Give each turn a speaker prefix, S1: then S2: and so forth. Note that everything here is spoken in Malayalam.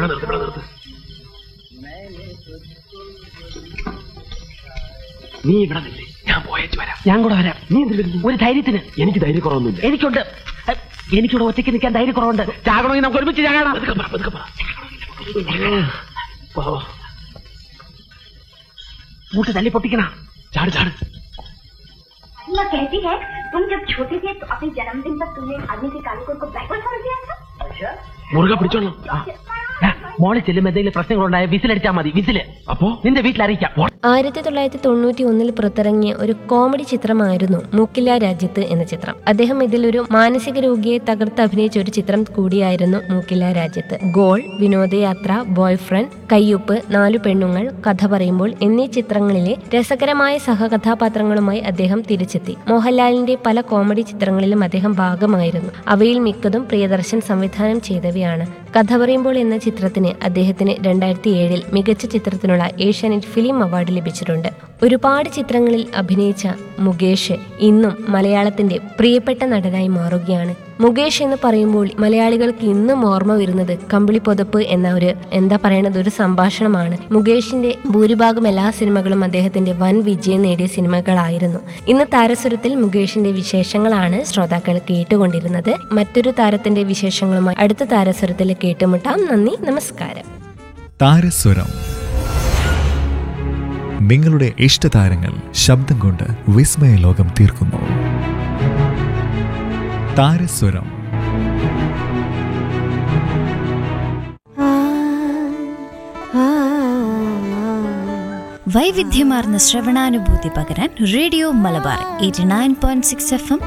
S1: ഇവിടെ നിർത്ത് ഇവിടെ നിർത്ത് നീ ഇവിടെ നില്ലേ ഞാൻ പോയേച്ച് വരാം
S2: ഞാൻ കൂടെ വരാം
S1: നീ എന്തിൽ വരുന്നു
S2: ഒരു ധൈര്യത്തിന്
S1: എനിക്ക് ധൈര്യക്കുറവൊന്നുമില്ല
S2: എനിക്കുണ്ട് ഹെ, എനിക്കിവിടെ ഒറ്റയ്ക്ക് നിൽക്കാൻ ധൈര്യക്കുറവുണ്ട് ചാകണമെങ്കിൽ നമുക്ക് ഒരുമിച്ച് ചാകണം
S1: പതുക്കെ പറ, പതുക്കെ പറ. വാ, വാ.
S2: മൂട്ട് തല്ലി പൊട്ടിക്കണ
S1: ചാട് ചാട്
S3: मैं कहती है तुम जब छोटे थे तो अपने जन्मदिन पर तुमने आदमी के कालिकोट को बैकवर्ड समझ लिया था
S1: മുറുകെ പിടിച്ചോളാം
S2: മോളിൽ ചെല്ലുമ്പോൾ എന്തെങ്കിലും പ്രശ്നങ്ങളുണ്ടായ വിസിലടിച്ചാൽ മതി വിസില്
S1: അപ്പോ
S2: നിന്റെ വീട്ടിൽ അറിയിക്കാം
S4: ആയിരത്തി തൊള്ളായിരത്തി തൊണ്ണൂറ്റി ഒന്നിൽ പുറത്തിറങ്ങിയ ഒരു കോമഡി ചിത്രമായിരുന്നു മൂക്കില്ല രാജ്യത്ത് എന്ന ചിത്രം അദ്ദേഹം ഇതിൽ ഒരു മാനസിക രോഗിയെ തകർത്ത് അഭിനയിച്ച ഒരു ചിത്രം കൂടിയായിരുന്നു മൂക്കില്ല രാജ്യത്ത് ഗോൾ വിനോദയാത്ര ബോയ് ഫ്രണ്ട് കയ്യൊപ്പ് നാലു പെണ്ണുങ്ങൾ കഥ പറയുമ്പോൾ എന്നീ ചിത്രങ്ങളിലെ രസകരമായ സഹകഥാപാത്രങ്ങളുമായി അദ്ദേഹം തിരിച്ചെത്തി മോഹൻലാലിന്റെ പല കോമഡി ചിത്രങ്ങളിലും അദ്ദേഹം ഭാഗമായിരുന്നു അവയിൽ മിക്കതും പ്രിയദർശൻ സംവിധാനം ചെയ്തവയാണ് കഥ പറയുമ്പോൾ എന്ന ചിത്രത്തിന് അദ്ദേഹത്തിന് രണ്ടായിരത്തി ഏഴിൽ മികച്ച ചിത്രത്തിനുള്ള ഏഷ്യാനെറ്റ് ഫിലിം അവാർഡ് ലഭിച്ചിട്ടുണ്ട് ഒരുപാട് ചിത്രങ്ങളിൽ അഭിനയിച്ച മുകേഷ് ഇന്നും മലയാളത്തിന്റെ പ്രിയപ്പെട്ട നടനായി മാറുകയാണ് മുകേഷ് എന്ന് പറയുമ്പോൾ മലയാളികൾക്ക് ഇന്നും ഓർമ്മ വരുന്നത് കമ്പിളി പൊതപ്പ് എന്ന ഒരു എന്താ പറയണത് ഒരു സംഭാഷണമാണ് മുകേഷിന്റെ ഭൂരിഭാഗം എല്ലാ സിനിമകളും അദ്ദേഹത്തിന്റെ വൻ വിജയം നേടിയ സിനിമകളായിരുന്നു ഇന്ന് താരസുരത്തിൽ മുകേഷിന്റെ വിശേഷങ്ങളാണ് ശ്രോതാക്കൾ കേട്ടുകൊണ്ടിരുന്നത് മറ്റൊരു താരത്തിന്റെ വിശേഷങ്ങളുമായി അടുത്ത താരസുരത്തിൽ കേട്ടുമുട്ടാം നന്ദി നമസ്കാരം
S5: താരസ്വരം നിങ്ങളുടെ ഇഷ്ടതാരങ്ങൾ ശബ്ദം കൊണ്ട് വിസ്മയ ലോകം തീർക്കുന്നു താരസ്വരം
S6: വൈവിധ്യമാർന്ന ശ്രവണാനുഭൂതി പകരാൻ radio Malabar eighty nine point six F M